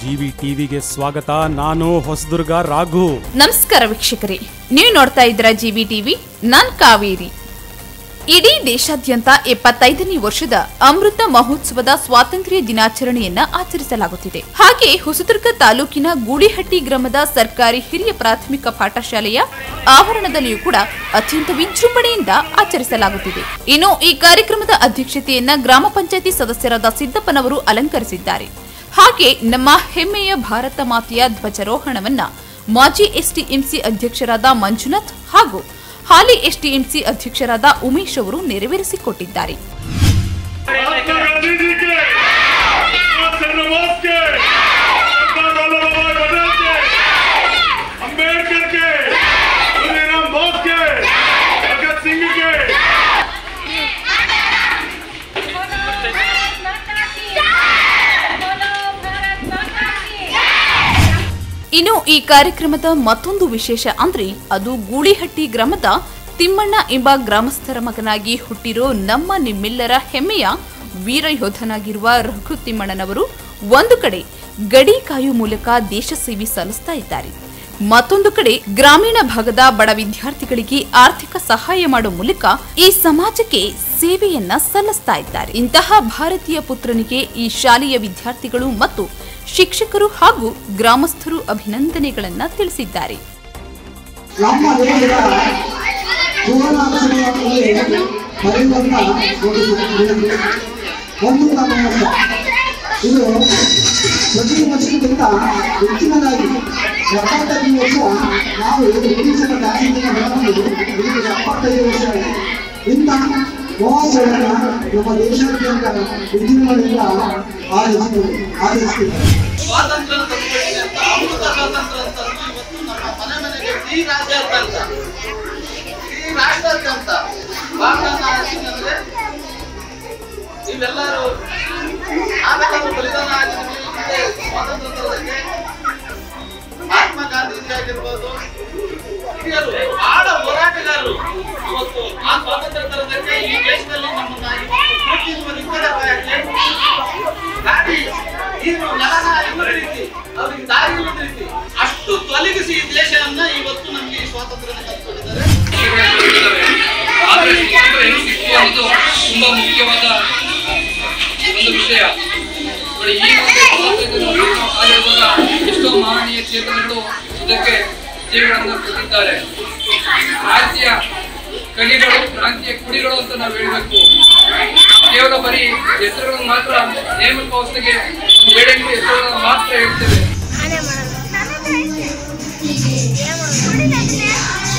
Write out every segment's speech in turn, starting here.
GV ಟಿವಿಗೆ ಸ್ವಾಗತ ನಾನು ಹೊಸದುರ್ಗ ರಾಘು ನಮಸ್ಕಾರ ವೀಕ್ಷಕರೇ ನೀವು ನೋಡ್ತಾ ಇದ್ದೀರಾ ಜಿವಿ ಟಿವಿ ನಾನ್ ಕಾವೇರಿ ಇಡೀ ದೇಶಾದ್ಯಂತ ಎಪ್ಪತ್ತೈದನೇ ವರ್ಷದ ಅಮೃತ ಮಹೋತ್ಸವದ ಸ್ವಾತಂತ್ರ್ಯ ದಿನಾಚರಣೆಯನ್ನ ಆಚರಿಸಲಾಗುತ್ತಿದೆ ಹಾಗೆ ಹೊಸದುರ್ಗ ತಾಲೂಕಿನ ಗೂಳಿಹಟ್ಟಿ ಗ್ರಾಮದ ಸರ್ಕಾರಿ ಹಿರಿಯ ಪ್ರಾಥಮಿಕ ಪಾಠಶಾಲೆಯ ಆವರಣದಲ್ಲಿಯೂ ಕೂಡ ಅತ್ಯಂತ ವಿಜೃಂಭಣೆಯಿಂದ ಆಚರಿಸಲಾಗುತ್ತಿದೆ ಇನ್ನು ಈ ಕಾರ್ಯಕ್ರಮದ ಅಧ್ಯಕ್ಷತೆಯನ್ನ ಗ್ರಾಮ ಪಂಚಾಯತಿ ಸದಸ್ಯರಾದ ಸಿದ್ದಪ್ಪನವರು ಅಲಂಕರಿಸಿದ್ದಾರೆ ಹಾಗೆ ನಮ್ಮ ಹೆಮ್ಮೆಯ ಭಾರತ ಮಾತೆಯ ಧ್ವಜಾರೋಹಣವನ್ನ ಮಾಜಿ ಎಸ್ಟಿಎಂಸಿ ಅಧ್ಯಕ್ಷರಾದ ಮಂಜುನಾಥ್ ಹಾಗೂ ಹಾಲಿ ಎಸ್ಟಿಎಂಸಿ ಅಧ್ಯಕ್ಷರಾದ ಉಮೇಶ್ ಅವರು ನೆರವೇರಿಸಿಕೊಟ್ಟಿದ್ದಾರೆ महात्मा गांधी जी के सुभाष चंद्र बोस के सरदार वल्लभ भाई पटेल के अंबेडकर के खुदीराम बोस के भगत सिंह के बोलो भारत माता की बोलो भारत माता की ಇನ್ನು ಈ ಕಾರ್ಯಕ್ರಮದ ಮತ್ತೊಂದು ವಿಶೇಷ ಅಂದ್ರೆ ಅದು ಗೂಳಿಹಟ್ಟಿ ಗ್ರಾಮದ ತಿಮ್ಮಣ್ಣ ಎಂಬ ಗ್ರಾಮಸ್ಥರ ಮಗನಾಗಿ ಹುಟ್ಟಿರೋ ನಮ್ಮ ನಿಮ್ಮೆಲ್ಲರ ಹೆಮ್ಮೆಯ ವೀರ ಯೋಧನಾಗಿರುವ ರಘು ತಿಮ್ಮಣ್ಣನವರು ಒಂದು ಕಡೆ ಗಡಿ ಕಾಯುವ ಮೂಲಕ ದೇಶ ಸೇವೆ ಸಲ್ಲಿಸ್ತಾ ಇದ್ದಾರೆ ಮತ್ತೊಂದು ಕಡೆ ಗ್ರಾಮೀಣ ಭಾಗದ ಬಡ ವಿದ್ಯಾರ್ಥಿಗಳಿಗೆ ಆರ್ಥಿಕ ಸಹಾಯ ಮಾಡುವ ಮೂಲಕ ಈ ಸಮಾಜಕ್ಕೆ ಸೇವೆಯನ್ನ ಸಲ್ಲಿಸ್ತಾ ಇದ್ದಾರೆ ಇಂತಹ ಭಾರತೀಯ ಪುತ್ರನಿಗೆ ಈ ಶಾಲೆಯ ವಿದ್ಯಾರ್ಥಿಗಳು ಮತ್ತು ಶಿಕ್ಷಕರು ಹಾಗೂ ಗ್ರಾಮಸ್ಥರು ಅಭಿನಂದನೆಗಳನ್ನ ತಿಳಿಸಿದ್ದಾರೆ ನಮ್ಮ ದೇಶದ ಸುವರ್ಣಾಕ್ಷರಗಳಲ್ಲಿ ಬರೆಯುವಂತ ಒಂದು ದಿನ. ಒಂದು ಸಮಾವೇಶ ಇದು ಪ್ರತಿ ವರ್ಷಕ್ಕಿಂತ ಹೆಚ್ಚಿನದಾಗಿ ಎಪ್ಪತ್ತೈದು ವರ್ಷ ನಾವು ಬ್ರಿಟಿಷರ ದಾಳಿಯಿಂದ ಬೆಳಕೊಂಡು ಇದಕ್ಕೆ ಎಪ್ಪತ್ತೈದು ವರ್ಷ ಆಗಿದೆ. ಇಂಥ ಮಹೋತ್ಸವವನ್ನು ನಮ್ಮ ದೇಶಾದ್ಯಂತ ವಿಜೃಂಭಣೆಯಿಂದ ಆಚರಿಸ್ತೀವಿ ಆಚರಿಸ್ತೀವಿ ಸ್ವಾತಂತ್ರ್ಯ ತಂದುಕೊಟ್ಟಿದೆ ಅಂತ ಅಮೃತ ಸ್ವಾತಂತ್ರ್ಯ ಅಂತ ಇವತ್ತು ನಮ್ಮ ಮನೆ ಮನೆಗೆ ಈ ರಾಜ್ಯಾದ್ಯಂತ ಈ ರಾಷ್ಟ್ರಾದ್ಯಂತ ಭಾರತ ಆಚರಣೆ ನೀವೆಲ್ಲರೂ ನಾವೆಲ್ಲರೂ ಬಲಿದಾನ ಆಚರಣೆ ಮತ್ತೆ ಸ್ವಾತಂತ್ರ್ಯ ತರೋದಕ್ಕೆ ಮಹಾತ್ಮ ಗಾಂಧೀಜಿ ಆಗಿರ್ಬೋದು ಹಿರಿಯರು ಬಹಳ ಹೋರಾಟಗಾರರು ಇವತ್ತು ಆ ಸ್ವಾತಂತ್ರ್ಯ ತರೋದಕ್ಕೆ ಈ ದೇಶದಲ್ಲಿ ನಮ್ಮನ್ನ ಇವತ್ತು ಕೂತಿರುವ ನಿಂತಿದ್ದಕ್ಕಾಗಿ ಗಾಡಿ ನೀರು ನೆಲನ ಇಲ್ಲದ ರೀತಿ ಅವ್ರಿಗೆ ದಾರಿ ಇಲ್ಲದ ರೀತಿ ಅಷ್ಟು ತೊಲಗಿಸಿ ಈ ದೇಶವನ್ನ ಇವತ್ತು ನಮ್ಗೆ ಈ ಸ್ವಾತಂತ್ರ್ಯ ತಂದುಕೊಟ್ಟಿದ್ದಾರೆ ಆದ್ರೆ ಸ್ವಾತಂತ್ರ್ಯ ಹೆಂಗ್ ಸಿಕ್ತು ಅನ್ನೋದು ತುಂಬಾ ಮುಖ್ಯವಾದ ಒಂದು ವಿಷಯ ನೋಡಿ ಈ ಒಂದು ಸ್ವಾತಂತ್ರ್ಯದ ಬಗ್ಗೆ ನಾವು ಕಾಲಿಡುವಾಗ ಎಷ್ಟೋ ಮಹನೀಯ ಚೇತನಗಳು ಇದಕ್ಕೆ ಜೀವನವನ್ನು ಕೊಟ್ಟಿದ್ದಾರೆ ಕ್ರಾಂತಿಯ ಕಲಿಗಳು ಕ್ರಾಂತಿಯ ಕುಡಿಗಳು ಅಂತ ನಾವು ಹೇಳ್ಬೇಕು ಕೇವಲ ಬರೀ ಹೆಸರುಗಳನ್ನು ಮಾತ್ರ ನೇಮಕ ವ್ಯವಸ್ಥೆಗೆ ಒಂದು ಬೇಡಂಗಿ ಹೆಸರುಗಳನ್ನು ಮಾತ್ರ ಹೇಳ್ತೇವೆ ಆನೆ ಮಾಡಲ್ಲ ನನ್ನ ಹತ್ರ ಐತೆ ಏನು ನೋಡಿಲ್ಲ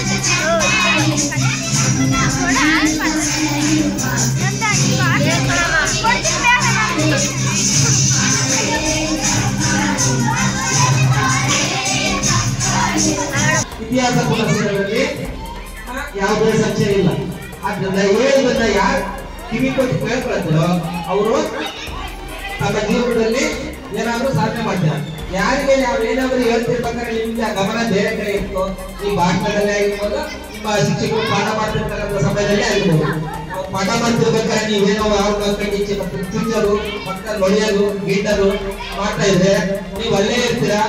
ಇತಿಹಾಸ ಪುಸ್ತಕಗಳಲ್ಲಿ ಯಾವುದೇ ಸಂಶಯ ಇಲ್ಲ ಆದ್ರಿಂದ ಹೇಳಿದ್ದನ್ನ ಯಾರು ಕಿವಿ ಕೊಟ್ಟು ಕೇಳ್ಕೊಳ್ತಾರೋ ಅವರು ತಮ್ಮ ಜೀವನದಲ್ಲಿ ಏನಾದ್ರೂ ಸಾಧನೆ ಮಾಡ್ತಾರೆ ಯಾರಿಗೆ ನಾವು ಏನಾದ್ರೂ ಹೇಳ್ತಿರ್ಬೇಕಾದ್ರೆ ನಿಮ್ಗೆ ಆ ಗಮನ ಬೇರೆ ಕಡೆ ಇತ್ತು ಈ ಭಾಷಣದಲ್ಲೇ ಆಗಿರ್ಬೋದು ನಿಮ್ಮ ಶಿಕ್ಷಕರು ಪಾಠ ಮಾಡ್ತಿರ್ತಕ್ಕಂಥ ಸಮಯದಲ್ಲಿ ಆಗಿರ್ಬೋದು ನಾವು ಪಾಠ ಮಾಡ್ತಿರ್ಬೇಕಾದ್ರೆ ನೀವೇನೋ ಯಾವ ಕಣ್ಣಿಚ್ಚೆ ಮತ್ತು ಚುಚ್ಚರು ಮಕ್ಕಳು ಹೊಡೆಯೋದು ಗೀಟರು ಮಾಡ್ತಾ ಇದ್ರೆ ನೀವು ಅಲ್ಲೇ ಇರ್ತೀರಾ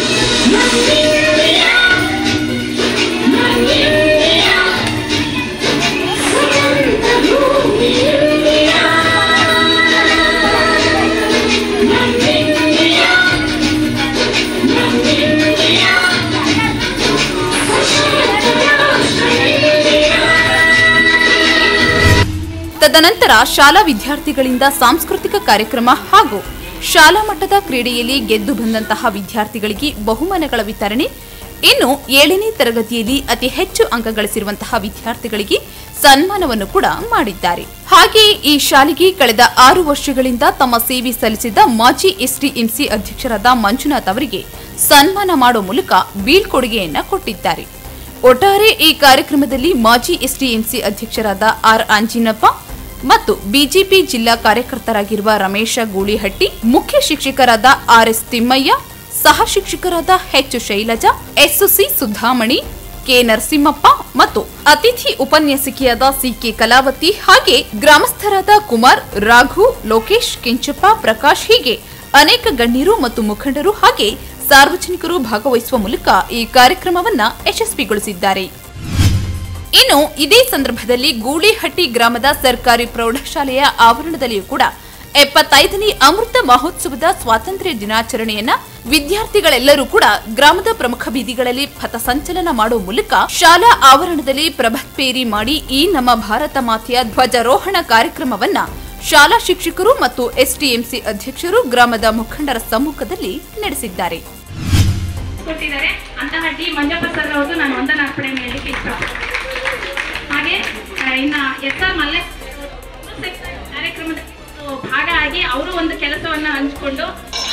ತದನಂತರ ಶಾಲಾ ವಿದ್ಯಾರ್ಥಿಗಳಿಂದ ಸಾಂಸ್ಕೃತಿಕ ಕಾರ್ಯಕ್ರಮ ಹಾಗೂ ಶಾಲಾ ಮಟ್ಟದ ಕ್ರೀಡೆಯಲ್ಲಿ ಗೆದ್ದು ಬಂದಂತಹ ವಿದ್ಯಾರ್ಥಿಗಳಿಗೆ ಬಹುಮಾನಗಳ ವಿತರಣೆ ಇನ್ನು ಏಳನೇ ತರಗತಿಯಲ್ಲಿ ಅತಿ ಹೆಚ್ಚು ಅಂಕ ಗಳಿಸಿರುವಂತಹ ವಿದ್ಯಾರ್ಥಿಗಳಿಗೆ ಸನ್ಮಾನವನ್ನು ಕೂಡ ಮಾಡಿದ್ದಾರೆ ಹಾಗೆಯೇ ಈ ಶಾಲೆಗೆ ಕಳೆದ ಆರು ವರ್ಷಗಳಿಂದ ತಮ್ಮ ಸೇವೆ ಸಲ್ಲಿಸಿದ ಮಾಜಿ ಎಸ್ಡಿಎಂಸಿ ಅಧ್ಯಕ್ಷರಾದ ಮಂಜುನಾಥ್ ಅವರಿಗೆ ಸನ್ಮಾನ ಮಾಡುವ ಮೂಲಕ ಬೀಳ್ಕೊಡುಗೆಯನ್ನ ಕೊಟ್ಟಿದ್ದಾರೆ ಒಟ್ಟಾರೆ ಈ ಕಾರ್ಯಕ್ರಮದಲ್ಲಿ ಮಾಜಿ ಎಸ್ಡಿಎಂಸಿ ಅಧ್ಯಕ್ಷರಾದ ಆರ್ ಆಂಜಿನಪ್ಪ ಮತ್ತು ಬಿಜೆಪಿ ಜಿಲ್ಲಾ ಕಾರ್ಯಕರ್ತರಾಗಿರುವ ರಮೇಶ ಗೂಳಿಹಟ್ಟಿ ಮುಖ್ಯ ಶಿಕ್ಷಕರಾದ ಆರ್ಎಸ್ ತಿಮ್ಮಯ್ಯ ಸಹ ಶಿಕ್ಷಕರಾದ H Shailaja SC Sudhamani K Narasimhappa ಮತ್ತು ಅತಿಥಿ ಉಪನ್ಯಾಸಕಿಯಾದ ಸಿಕೆ ಕಲಾವತಿ ಹಾಗೆ ಗ್ರಾಮಸ್ಥರಾದ ಕುಮಾರ್ ರಾಘು ಲೋಕೇಶ್ ಕೆಂಚಪ್ಪ ಪ್ರಕಾಶ್ ಹೀಗೆ ಅನೇಕ ಗಣ್ಯರು ಮತ್ತು ಮುಖಂಡರು ಹಾಗೆ ಸಾರ್ವಜನಿಕರು ಭಾಗವಹಿಸುವ ಮೂಲಕ ಈ ಕಾರ್ಯಕ್ರಮವನ್ನ ಯಶಸ್ವಿಗೊಳಿಸಿದ್ದಾರೆ ಇನ್ನು ಇದೇ ಸಂದರ್ಭದಲ್ಲಿ ಗೂಳಿಹಟ್ಟಿ ಗ್ರಾಮದ ಸರ್ಕಾರಿ ಪ್ರೌಢಶಾಲೆಯ ಆವರಣದಲ್ಲಿಯೂ ಕೂಡ ಎಪ್ಪತ್ತೈದನೇ ಅಮೃತ ಮಹೋತ್ಸವದ ಸ್ವಾತಂತ್ರ್ಯ ದಿನಾಚರಣೆಯನ್ನ ವಿದ್ಯಾರ್ಥಿಗಳೆಲ್ಲರೂ ಕೂಡ ಗ್ರಾಮದ ಪ್ರಮುಖ ಬೀದಿಗಳಲ್ಲಿ ಪಥಸಂಚಲನ ಮಾಡುವ ಮೂಲಕ ಶಾಲಾ ಆವರಣದಲ್ಲಿ ಪ್ರಭತ್ಪೇರಿ ಮಾಡಿ ಈ ನಮ್ಮ ಭಾರತ ಮಾತೆಯ ಧ್ವಜಾರೋಹಣ ಕಾರ್ಯಕ್ರಮವನ್ನ ಶಾಲಾ ಶಿಕ್ಷಕರು ಮತ್ತು ಎಸ್ಟಿಎಂಸಿ ಅಧ್ಯಕ್ಷರು ಗ್ರಾಮದ ಮುಖಂಡರ ಸಮ್ಮುಖದಲ್ಲಿ ನಡೆಸಿದ್ದಾರೆ ಕೊಟ್ಟಿದ್ದಾರೆ ಅಂತಹ ಡಿ ಮಂಜಪ್ಪ ಸರ್ ಅವ್ರದ್ದು ನಾನು ವಂದನಾರ್ಪಣೆ ಮಾಡಲಿಕ್ಕೆ ಇಷ್ಟಪಡ್ತೀನಿ ಹಾಗೆ ಆ, ಇನ್ನ ಎಸ್ ಆರ್ ಮಲ್ಲೆ ಕಾರ್ಯಕ್ರಮದ ಒಂದು ಭಾಗ ಆಗಿ ಅವರು ಒಂದು ಕೆಲಸವನ್ನ ಹಂಚಿಕೊಂಡು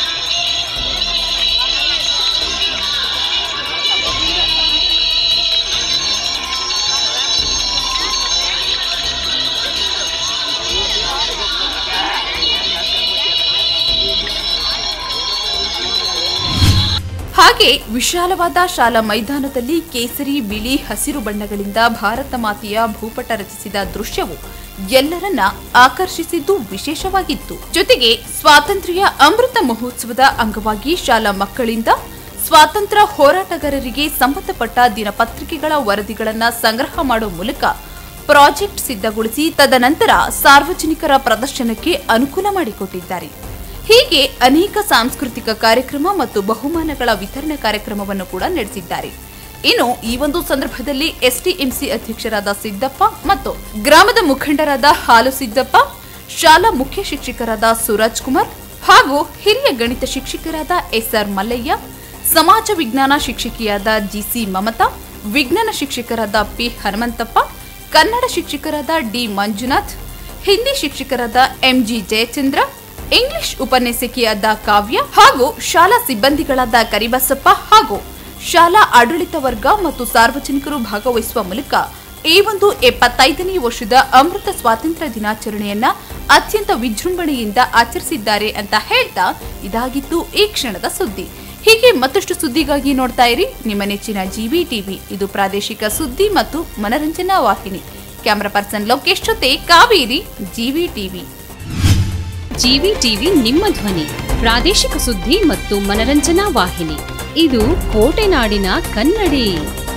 ಹಾಗೆ ವಿಶಾಲವಾದ ಶಾಲಾ ಮೈದಾನದಲ್ಲಿ ಕೇಸರಿ ಬಿಳಿ ಹಸಿರು ಬಣ್ಣಗಳಿಂದ ಭಾರತ ಮಾತೆಯ ಭೂಪಟ ರಚಿಸಿದ ದೃಶ್ಯವು ಎಲ್ಲರನ್ನ ಆಕರ್ಷಿಸಿದ್ದು ವಿಶೇಷವಾಗಿತ್ತು ಜೊತೆಗೆ ಸ್ವಾತಂತ್ರ್ಯ ಅಮೃತ ಮಹೋತ್ಸವದ ಅಂಗವಾಗಿ ಶಾಲಾ ಮಕ್ಕಳಿಂದ ಸ್ವಾತಂತ್ರ್ಯ ಹೋರಾಟಗಾರರಿಗೆ ಸಂಬಂಧಪಟ್ಟ ದಿನಪತ್ರಿಕೆಗಳ ವರದಿಗಳನ್ನ ಸಂಗ್ರಹ ಮಾಡುವ ಮೂಲಕ ಪ್ರಾಜೆಕ್ಟ್ ಸಿದ್ಧಗೊಳಿಸಿ ತದನಂತರ ಸಾರ್ವಜನಿಕರ ಪ್ರದರ್ಶನಕ್ಕೆ ಅನುಕೂಲ ಮಾಡಿಕೊಟ್ಟಿದ್ದಾರೆ ಹೀಗೆ ಅನೇಕ ಸಾಂಸ್ಕೃತಿಕ ಕಾರ್ಯಕ್ರಮ ಮತ್ತು ಬಹುಮಾನಗಳ ವಿತರಣೆ ಕಾರ್ಯಕ್ರಮವನ್ನು ಕೂಡ ನಡೆಸಿದ್ದಾರೆ ಇನ್ನು ಈ ಒಂದು ಸಂದರ್ಭದಲ್ಲಿ ಎಸ್ಟಿಎಂಸಿ ಅಧ್ಯಕ್ಷರಾದ ಸಿದ್ದಪ್ಪ ಮತ್ತು ಗ್ರಾಮದ ಮುಖಂಡರಾದ ಹಾಲು ಸಿದ್ದಪ್ಪ ಶಾಲಾ ಮುಖ್ಯ ಶಿಕ್ಷಕರಾದ ಸೂರಜ್ ಕುಮಾರ್ ಹಾಗೂ ಹಿರಿಯ ಗಣಿತ ಶಿಕ್ಷಕರಾದ ಎಸ್ಆರ್ ಮಲ್ಲಯ್ಯ ಸಮಾಜ ವಿಜ್ಞಾನ ಶಿಕ್ಷಕಿಯಾದ ಜಿಸಿ ಮಮತಾ ವಿಜ್ಞಾನ ಶಿಕ್ಷಕರಾದ ಪಿ ಹನುಮಂತಪ್ಪ ಕನ್ನಡ ಶಿಕ್ಷಕರಾದ ಡಿ ಮಂಜುನಾಥ್ ಹಿಂದಿ ಶಿಕ್ಷಕರಾದ ಎಂಜಿ ಜಯಚಂದ್ರ ಇಂಗ್ಲಿಷ್ ಉಪನ್ಯಾಸಕಿಯಾದ ಕಾವ್ಯ ಹಾಗೂ ಶಾಲಾ ಸಿಬ್ಬಂದಿಗಳಾದ ಕರಿಬಸಪ್ಪ ಹಾಗೂ ಶಾಲಾ ಆಡಳಿತ ವರ್ಗ ಮತ್ತು ಸಾರ್ವಜನಿಕರು ಭಾಗವಹಿಸುವ ಮೂಲಕ ಈ ಒಂದು ಎಪ್ಪತ್ತೈದನೇ ವರ್ಷದ ಅಮೃತ ಸ್ವಾತಂತ್ರ್ಯ ದಿನಾಚರಣೆಯನ್ನ ಅತ್ಯಂತ ವಿಜೃಂಭಣೆಯಿಂದ ಆಚರಿಸಿದ್ದಾರೆ ಅಂತ ಹೇಳ್ತಾ ಇದಾಗಿತ್ತು ಈ ಕ್ಷಣದ ಸುದ್ದಿ ಹೀಗೆ ಮತ್ತಷ್ಟು ಸುದ್ದಿಗಾಗಿ ನೋಡ್ತಾ ಇರಿ ನಿಮ್ಮ ನೆಚ್ಚಿನ ಜಿವಿ ಟಿವಿ ಇದು ಪ್ರಾದೇಶಿಕ ಸುದ್ದಿ ಮತ್ತು ಮನರಂಜನಾ ವಾಹಿನಿ ಕ್ಯಾಮರಾ ಪರ್ಸನ್ ಲೋಕೇಶ್ ಜೊತೆ Kaveri GV TV GV TV ನಿಮ್ಮ ಧ್ವನಿ ಪ್ರಾದೇಶಿಕ ಸುದ್ದಿ ಮತ್ತು ಮನರಂಜನಾ ವಾಹಿನಿ ಇದು ಕೋಟೆನಾಡಿನ ಕನ್ನಡಿ